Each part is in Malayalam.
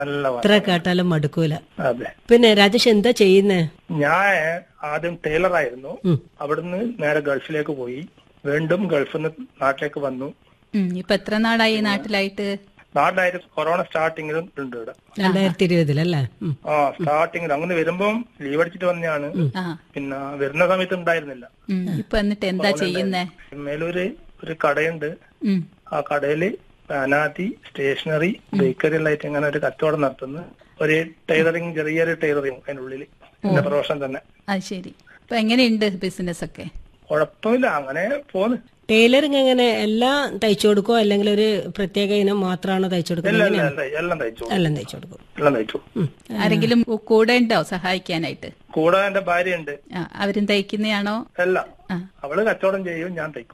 നല്ല പാട്ട് എത്ര കേട്ടാലും മടുക്കൂല അതെ പിന്നെ രാജേഷ് എന്താ ചെയ്യുന്നേ ഞാൻ ആദ്യം ടൈലറായിരുന്നു അവിടുന്ന് നേരെ ഗൾഫിലേക്ക് പോയി വീണ്ടും ഗൾഫിൽ നിന്ന് നാട്ടിലേക്ക് വന്നു ഉം, ഇപ്പൊ എത്ര നാളായി നാട്ടിലായിട്ട് നാട്ടിലായിട്ട് കൊറോണ സ്റ്റാർട്ടിങ്ങിലും ഉണ്ട് ഇവിടെ രണ്ടായിരത്തി ഇരുപതിലല്ലേ ഉം. ആ സ്റ്റാർട്ടിങ്ങിൽ അങ്ങനെ വരുമ്പം ലീവ് അടിച്ചിട്ട് വന്നതാണ് ആ പിന്നെ വരുന്ന സമയത്ത് ഉണ്ടായിരുന്നില്ല ഉം, ഇപ്പൊ എന്നിട്ട് എന്താ ചെയ്യുന്നേ മേലൂര് ഒരു കടയുണ്ട് ഉം, ആ കടയില് അനാദി സ്റ്റേഷനറി ബേക്കറി എല്ലാം ആയിട്ട് അങ്ങനെ ഒരു കച്ചവടം നടത്തുന്നു ഒരു ടൈലറിങ് ചെറിയൊരു ടൈലറിങ് അതിന്റെ ഉള്ളില് എന്റെ പ്രൊഫഷൻ തന്നെ അത് ശരി ഇപ്പൊ എങ്ങനെയുണ്ട് ബിസിനസ് ഒക്കെ കുഴപ്പമില്ല അങ്ങനെ പോന്ന് ടൈലറിങ് എങ്ങനെ എല്ലാം തയ്ച്ചു കൊടുക്കോ അല്ലെങ്കിൽ ഒരു പ്രത്യേക ഇനം മാത്രമാണോ തയ്ച്ചു കൊടുക്കുന്നത് എല്ലാം എല്ലാം എല്ലാം തയ്ച്ചു എല്ലാം തയ്ച്ചു കൊടുക്കും എല്ലാം തയ്ച്ചു ഉം. ആരെങ്കിലും കൂടെ ഉണ്ടോ സഹായിക്കാനായിട്ട് കൂടെ എന്റെ ഭാര്യയുണ്ട് ആ, അവരും തയ്ക്കുന്നയാണോ അല്ല ആ. അവള് കച്ചവടം ചെയ്യും ഞാൻ തയ്ക്കും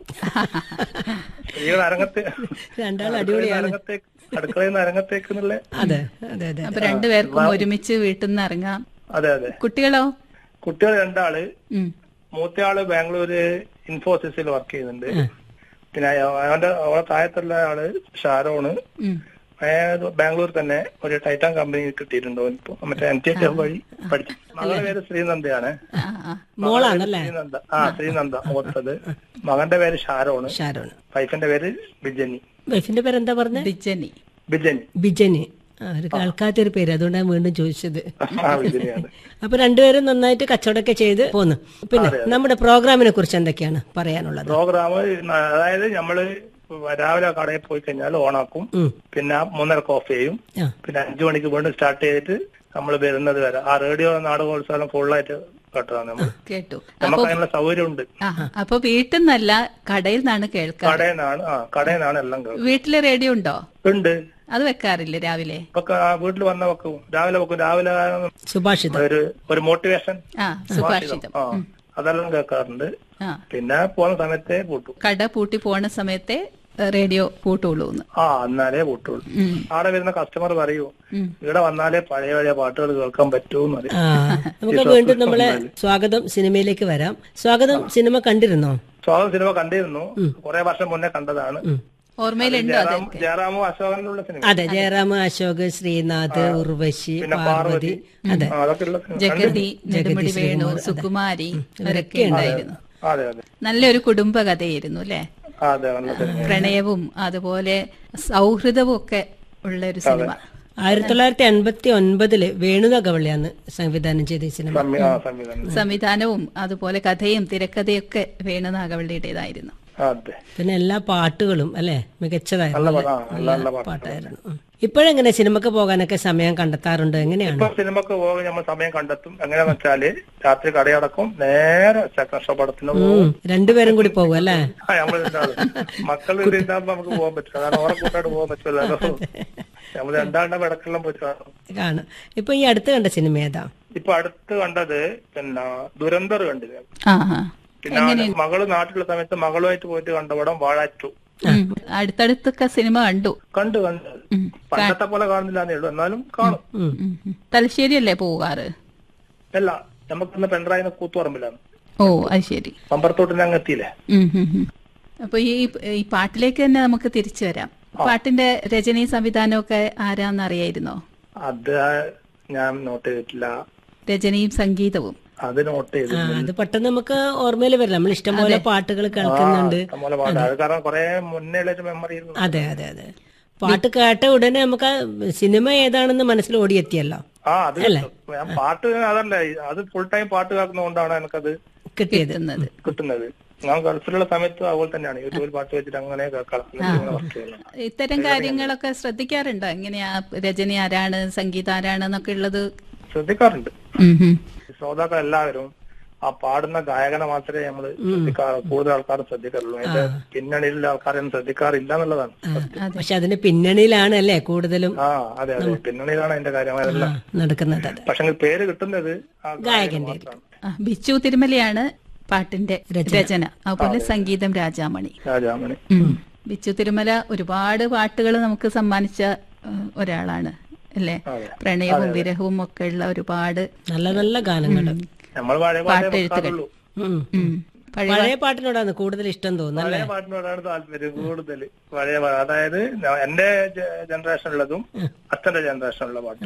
സ്ത്രീകൾ അരങ്ങത്ത് രണ്ടാൾ അടുക്കളയിൽ നിന്ന് അരങ്ങത്തേക്ക് അടുക്കളയിൽ നിന്ന് അരങ്ങത്തേക്ക് എന്നുള്ള അതെ അതെ അതെ അപ്പൊ രണ്ടുപേർക്കും ഒരുമിച്ച് വീട്ടിൽ നിന്ന് ഇറങ്ങാം അതെ അതെ കുട്ടികളോ കുട്ടികൾ രണ്ടാള് ഉം, മൂത്തയാള് ബാംഗ്ലൂര് ഇൻഫോസിസിൽ വർക്ക് ചെയ്യുന്നുണ്ട് പിന്നെ അവന്റെ അവളെ താഴത്തുള്ള ആള് ഷാരോണ് ഉം. അയാൾ ബാംഗ്ലൂർ തന്നെ ഒരു ടൈറ്റാൻ കമ്പനി കിട്ടിയിട്ടുണ്ട് ഇപ്പൊ മറ്റേ എൻ ടി എച്ച് വഴി പഠിച്ചു മകളുടെ പേര് ശ്രീനന്ദയാണ് ആ, ആ. മോളാണല്ലേ ശ്രീനന്ദ ആ ശ്രീനന്ദ മൂത്തത് മകന്റെ പേര് ഷാരോണ് ഷാരോണ് വൈഫിന്റെ പേര് ബിജനി വൈഫിന്റെ പേരെന്താ പറഞ്ഞ ബിജനി ബിജനി ബിജനി ആ, ഒരു കേൾക്കാത്തൊരു പേര് അതുകൊണ്ടാണ് വീണ്ടും ചോദിച്ചത് ആ ബിജനിയാണ് അപ്പൊ രണ്ടുപേരും നന്നായിട്ട് കച്ചവടമൊക്കെ ചെയ്ത് പോന്നു പിന്നെ നമ്മുടെ പ്രോഗ്രാമിനെ കുറിച്ച് എന്തൊക്കെയാണ് പറയാനുള്ളത് പ്രോഗ്രാം അതായത് നമ്മള് രാവിലെ കടയിൽ പോയി കഴിഞ്ഞാൽ ഓണാക്കും ഉം. പിന്നെ മൂന്നരക്ക് ഓഫ് ചെയ്യും ആ പിന്നെ അഞ്ചു മണിക്ക് വീണ്ടും സ്റ്റാർട്ട് ചെയ്തിട്ട് നമ്മൾ വരുന്നത് വരെ ആ റേഡിയോ നാടകോത്സവം ഫുള്ളായിട്ട് കേട്ടതാണ് നമ്മൾ കേട്ടു നമുക്ക് അതിനുള്ള സൗകര്യമുണ്ട് ആ അപ്പൊ വീട്ടിൽ നിന്നല്ല കടയിൽ നിന്നാണ് കേൾക്കാറ് കടയിൽ നിന്നാണ് ആ കടയിൽ നിന്നാണ് എല്ലാം കേൾക്കുന്നത് വീട്ടില് റേഡിയോ ഉണ്ടോ ഉണ്ട് അത് വെക്കാറില്ലേ രാവിലെ ഇപ്പൊ വീട്ടിൽ വന്ന വെക്കും രാവിലെ വെക്കും രാവിലെ സുഭാഷിതം ഒരു ഒരു മോട്ടിവേഷൻ ആ സുഭാഷിതം ആ അതെല്ലാം കേൾക്കാറുണ്ട് ആ പിന്നെ പോകുന്ന സമയത്തേ പൂട്ടു കട പൂട്ടി പോണ സമയത്തെ റേഡിയോ പൂട്ടുള്ളൂ എന്ന് ആ എന്നാലേ പൂട്ടുള്ളൂ ഉം. അവിടെ വരുന്ന കസ്റ്റമർ പറയൂ ഉം. ഇവിടെ വന്നാലേ പഴയ പഴയ പാട്ടുകൾ കേൾക്കാൻ പറ്റൂന്ന് പറയും ആ നമുക്ക് വീണ്ടും നമ്മളെ സ്വാഗതം സിനിമയിലേക്ക് വരാം സ്വാഗതം സിനിമ കണ്ടിരുന്നോ സ്വാഗതം സിനിമ കണ്ടിരുന്നു കുറെ വർഷം മുന്നേ കണ്ടതാണ് ഓർമ്മയിലുണ്ടോ അത് ജയറാം ജയറാമും അശോകനുള്ള സിനിമ അതെ ജയറാം അശോക് ശ്രീനാഥ് ഉർവശി പിന്നെ പാർവതി അതെ ആ, അതൊക്കെ ഉള്ള സിനിമ ജഗതി നെടുമുടി വേണു സുകുമാരി അവരൊക്കെ ഉണ്ടായിരുന്നു അതെ അതെ നല്ലൊരു കുടുംബ കഥയായിരുന്നു അല്ലേ ആ, അതെ നല്ല സിനിമ പ്രണയവും അതുപോലെ സൗഹൃദവും ഒക്കെ ഉള്ള ഒരു സിനിമ ആയിരത്തി തൊള്ളായിരത്തി എൺപത്തി ഒൻപതില് വേണുതകവള്ളിയാണ് സംവിധാനം ചെയ്ത ഈ സിനിമ സംവി- ആ, സംവിധാനം സംവിധാനവും അതുപോലെ കഥയും തിരക്കഥയൊക്കെ വേണുനാഗവള്ളിയുടേതായിരുന്നു അതെ പിന്നെ എല്ലാ പാട്ടുകളും അല്ലെ മികച്ചതായിരുന്നു നല്ല പാ- ആ, നല്ല നല്ല പാട്ട് പാട്ടായിരുന്നു ഉം. ഇപ്പോഴെങ്ങനെ സിനിമക്ക് പോകാനൊക്കെ സമയം കണ്ടെത്താറുണ്ട് എങ്ങനെയാണ് ഇപ്പൊ സിനിമക്ക് പോകാൻ നമ്മൾ സമയം കണ്ടെത്തും എങ്ങനെയാന്ന് വെച്ചാല് രാത്രി കടയടക്കും നേരെ സെക്കൻഡ് ഷോ പടത്തിന് പോകും ഉം. രണ്ടുപേരും കൂടി പോകും അല്ലേ ആ, നമ്മള് രണ്ടാള് മക്കൾ ഇവിടെ ഉണ്ടാകുമ്പോ നമുക്ക് പോകാൻ പറ്റില്ല കാരണം ഓരോ കൂട്ടായിട്ട് പോകാൻ പറ്റില്ലല്ലോ നമ്മൾ രണ്ടാളുടെ ഇടക്കെല്ലാം പോയിട്ട് കാണും കാണും ഇപ്പൊ ഈ അടുത്ത് കണ്ട സിനിമ ഏതാ ഇപ്പൊ അടുത്ത് കണ്ടത് പിന്നെ ദുരന്തർ കണ്ടില്ല ആ ആ. പിന്നെ മകള് നാട്ടിലുള്ള സമയത്ത് മകളുമായിട്ട് പോയിട്ട് കണ്ട പടം വാഴാറ്റു ഉം. അടുത്തടുത്തൊക്കെ സിനിമ കണ്ടു കണ്ടു കണ്ടു പണ്ടത്തെ പോലെ കാണുന്നില്ലാന്നേ ഉള്ളൂ എന്നാലും കാണും ഉം. ഉം, ഉം. തലശ്ശേരിയല്ലേ പോകാറ് അല്ല നമുക്കിന്ന് പെൺറായിന്ന് കൂത്തുപറമ്പിലാണ് ഓ അത് ശരി പമ്പറത്തോട്ടിന് അങ്ങ് എത്തിയില്ലേ ഉം, ഉം, ഉം. അപ്പൊ ഈ ഈ പാട്ടിലേക്ക് തന്നെ നമുക്ക് തിരിച്ചു വരാം പാട്ടിന്റെ രചനയും സംവിധാനവും ആരാന്ന് അറിയായിരുന്നോ അത് ഞാൻ നോട്ട് ചെയ്തിട്ടില്ല രചനയും സംഗീതവും അത് നോട്ട് ചെയ്തു ആ അത് പെട്ടെന്ന് നമുക്ക് ഓർമ്മയിൽ വരില്ല നമ്മൾ ഇഷ്ടംപോലെ പാട്ടുകൾ കേൾക്കുന്നുണ്ട് ഇഷ്ടംപോലെ പാട്ട് അത് കാരണം കുറെ മുന്നേ ഉള്ള ഒരു മെമ്മറി ആയിരുന്നു അതെ അതെ അതെ പാട്ട് കേട്ട ഉടനെ നമുക്ക് ആ സിനിമ ഏതാണെന്ന് മനസ്സിൽ ഓടിയെത്തിയല്ലോ ആ അത് കിട്ടും. ഞാൻ പാട്ട് അതല്ല അത് ഫുൾ ടൈം പാട്ട് കേൾക്കുന്നതുകൊണ്ടാണ് എനിക്കത് കിട്ടിയത് എത്തുന്നത് കിട്ടുന്നത് ഞാൻ ഗൾഫിലുള്ള സമയത്ത് അതുപോലെ തന്നെയാണ് യൂട്യൂബിൽ പാട്ട് വെച്ചിട്ട് അങ്ങനെ കേൾക്കാം ഇങ്ങനെ വർക്ക് ചെയ്യുന്നത് ഇത്തരം കാര്യങ്ങളൊക്കെ ശ്രദ്ധിക്കാറുണ്ടോ എങ്ങനെയാ രചന ആരാണ് സംഗീതം ആരാണെന്നൊക്കെ ഉള്ളത് ശ്രദ്ധിക്കാറുണ്ട് ഉം, ഉം. ശ്രോതാക്കൾ എല്ലാവരും ആ പാടുന്ന ഗായകനെ മാത്രമേ നമ്മൾ ശ്രദ്ധിക്കാറ് കൂടുതൽ ആൾക്കാരും ശ്രദ്ധിക്കാറുള്ളൂ അതിന്റെ പിന്നണിയിലുള്ള ആൾക്കാരൊന്നും ശ്രദ്ധിക്കാറില്ല എന്നുള്ളതാണ് പക്ഷെ അതിന്റെ പിന്നണിയിലാണ് അല്ലേ കൂടുതലും ആ അതെ അതെ പിന്നണിയിലാണ് അതിന്റെ കാര്യം അതെല്ലാം നടക്കുന്നത് അത് പക്ഷെ പേര് കിട്ടുന്നത് ആ ഗായകന് മാത്രമാണ് ആ, ബിച്ചു തിരുമലയാണ് പാട്ടിന്റെ രചന അതുപോലെ സംഗീതം രാജാമണി രാജാമണി ഉം. ബിച്ചു തിരുമല ഒരുപാട് പാട്ടുകൾ നമുക്ക് സമ്മാനിച്ച ഏഹ്, ഒരാളാണ് അല്ലേ അതെ. പ്രണയവും വിരഹവും ഒക്കെ ഉള്ള ഒരുപാട് നല്ല നല്ല ഗാനങ്ങൾ നമ്മൾ പഴയ പാട്ടേ വെക്കാറുള്ളൂ ഉം. ഉം, പഴയ പഴയ പാട്ടിനോടാണ് കൂടുതൽ ഇഷ്ടം തോന്നുന്നത് പഴയ പാട്ടിനോടാണ് താല്പര്യം കൂടുതൽ പഴയ പാ- അതായത് ഞാൻ- എന്റെ ജനറേഷനുള്ളതും അച്ഛന്റെ ജനറേഷനുള്ള പാട്ട്